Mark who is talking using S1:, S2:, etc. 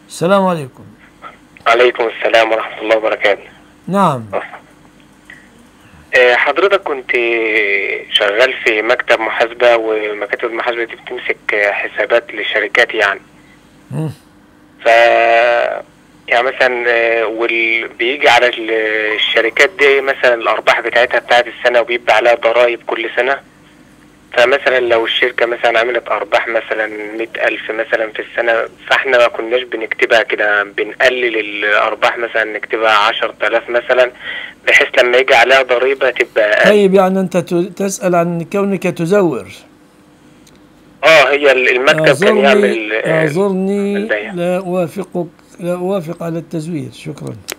S1: السلام عليكم
S2: عليكم السلام ورحمة الله وبركاته
S1: نعم
S2: آه، حضرتك كنت شغال في مكتب محاسبة ومكاتب المحاسبة دي بتمسك آه، حسابات للشركات يعني
S1: مم.
S2: ف يعني مثلا آه، وال... بيجي على ال- الشركات دي مثلا الأرباح بتاعتها بتاعت السنة وبيبقى عليها ضرائب كل سنة فمثلا لو الشركة مثلا عملت أرباح مثلا مئة ألف مثلا في السنة فاحنا ما كناش بنكتبها كده بنقلل الأرباح مثلا نكتبها عشر تلاف مثلا بحيث لما يجي عليها ضريبة تبقى أقل.
S1: طيب يعني أنت ت- تسأل عن كونك تزور
S2: اه هي ال- المكتب كان يعمل
S1: اعذرني
S2: آه،
S1: اعذرني
S2: البيع.
S1: لا أوافقك لا أوافق على التزوير شكرا